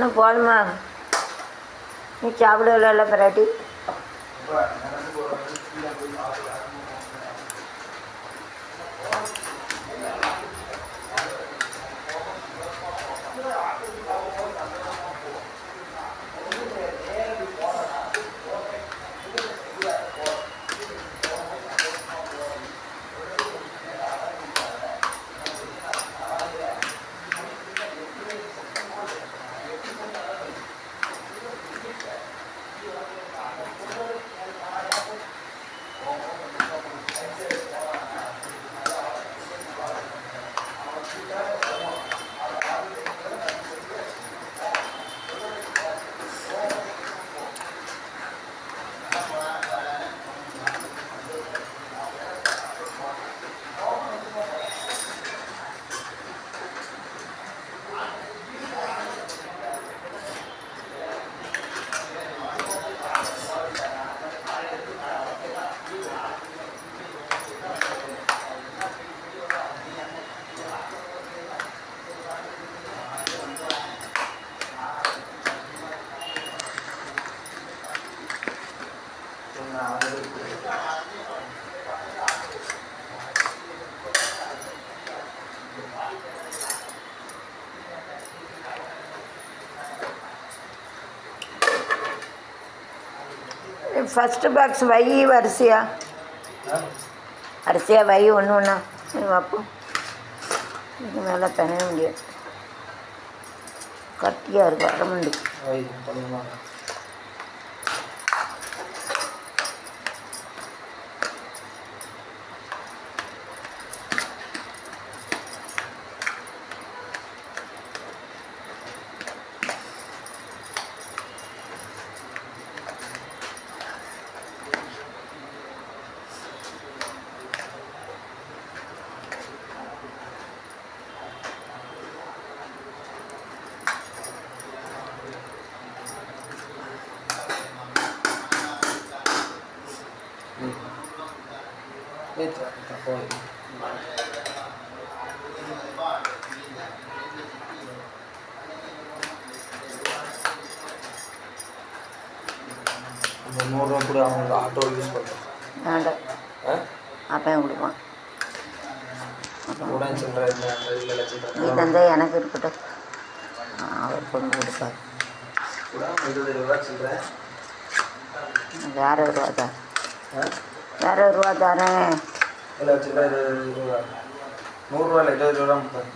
இன்னும் போதுமா நீ சாப்பிடல பிராட்டி ஃபஸ்ட்டு பாக்ஸ் வை வரிசையா வரிசையா வை ஒன்று ஒன்றா வைப்போம் இது மேலே பிணைய முடியாது கட்டியாக இருக்கும் அரமண்டி அந்த நூறுரூவா கூட அவங்க ஆட்டோ யூஸ் பண்ணுறோம் வேண்டாம் ஆ அப்பையும் கொடுப்பான் கூட சில்லற இல்லை அந்த இதில் நீ சில்லற தந்தா எனக்கு இருக்கட்டும் அவர் கொண்டு கொடுப்பார் கூட இருபது ரூபா சில்லற வேற ஒரு ரூபா தான் ஆ வேற ஒரு ரூபா தரேன் இல்லை சில்லற இருபது ரூபா நூறுரூவா இல்லை இருபது ரூபா முப்பது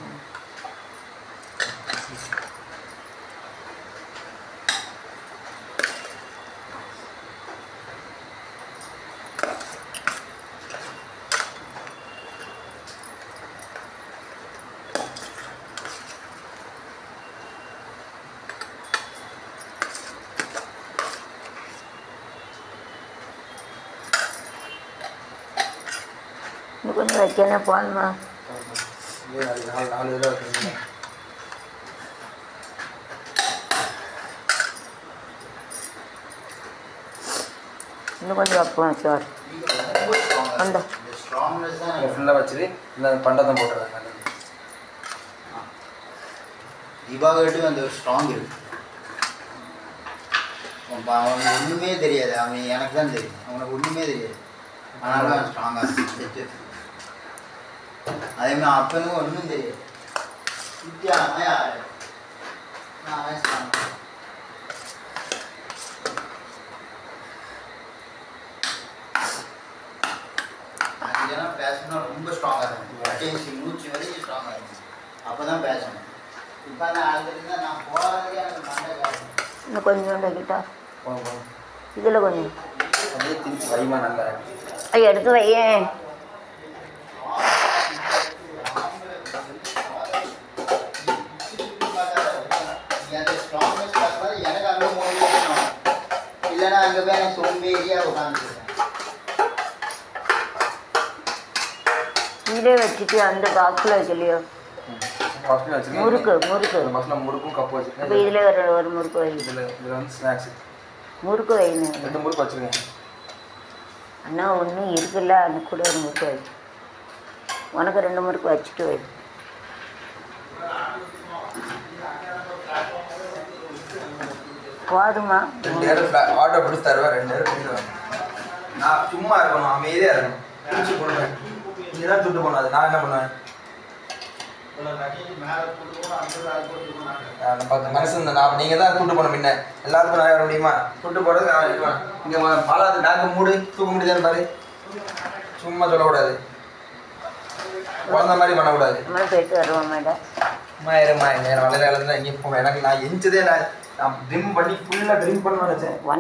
இன்னும் கொஞ்சம் வைக்கணும் போகணுமா இது நாலு நாலு நாலு ரூபா இருக்குங்க இன்னும் கொஞ்சம் வைப்போம் சார் அந்த இதை ஃபுல்லாக வச்சுட்டு இந்த பண்டத்தம் போட்டுறாங்க தீபாவளிட்டு அந்த ஒரு ஸ்ட்ராங் இருக்கு அவன் அவனுக்கு ஒன்றுமே தெரியாது அவன் எனக்கு தான் தெரியும் அவனுக்கு ஒன்றுமே தெரியாது ஆனாலும் அவன் ஸ்ட்ராங்காக செட்டு அதே மாதிரி அப்பனுக்கும் ஒன்றும் தெரியாது வித்யா அவன் யாரு நான் அவன் strong. அஞ்சு ஜனம் பேசணும் ரொம்ப ஸ்ட்ராங்காக இருக்கும் அட்டேன்ஷன் மூச்சு வரைக்கும் ஸ்ட்ராங்காக இருக்கும் அப்போ தான் பேசணும் இப்போ நான் ஆல்ரெடி நான் போகிறதுக்கே எனக்கு மண்டை காரணம் இன்னும் கொஞ்சம் வைக்கிட்டா போங்க போங்க இதில் கொஞ்சம் அப்படியே திருப்பி வைமா நல்லா ஐயா எடுத்து வையேன் அந்த ஸ்ட்ராங்னஸ் பார்க்கும்போது எனக்கு அங்கே மோட்டிவேஷன் ஆகும் இல்லைன்னா அங்கே போய் எனக்கு சோம்பேறியாக உட்காந்துருக்கேன் கீழே வச்சுட்டு அந்த பாக்ஸில் வைக்கலையோ ஃபஸ்ட்டு வச்சுருக்கேன் முறுக்கு முறுக்கு இந்த பஸ்ஸில் முறுக்கும் கப்பு இப்போ வச்சுருக்கேன் இதில் ஒரு ஒரு முறுக்கு வை இதில் இதில் வந்து ஸ்நாக்ஸ் முறுக்கு வைணும் ரெண்டு முறுக்கு வச்சுருக்கேன் அண்ணா ஒன்று இருக்குல்ல அந்த கூட ஒரு முறுக்கு வை உனக்கு ரெண்டு முறுக்கு வச்சுட்டு வை போதுமா ரெண்டு நேரம் ஆட்டோ பிடிச்சி தருவேன் ரெண்டு நேரம் பண்ணிடுவேன் நான் சும்மா இருக்கணும் அமைதியாக இருக்கணும் பிடிச்சி போடுவேன் நீ தான் துட்டு போனாது நான் என்ன பண்ணுவேன் மேலே கொடுக்கணும் அந்த அது கொடுக்கணும் நான் பத்து மனுஷன் தான் நான் நீங்கள் தான் கூட்டு போன முன்ன எல்லாத்துக்கும் நான் வர முடியுமா கூட்டு போகிறது நான் இருக்கேன் இங்கே பாலாது பேங்க் மூடு தூக்க முடியுதான்னு பாரு சும்மா சொல்லக்கூடாது குழந்த மாதிரி பண்ணக்கூடாது நம்மளும் போயிட்டு வருவோம் மேடம் அம்மா இருமா நேரம் வளையல இருந்து எங்கேயும் போவேன் எனக்கு நான் எஞ்சதே நான் நான் ட்ரிம் பண்ணி ஃபுல்லாக ட்ரிம் பண்ண நினச்சேன்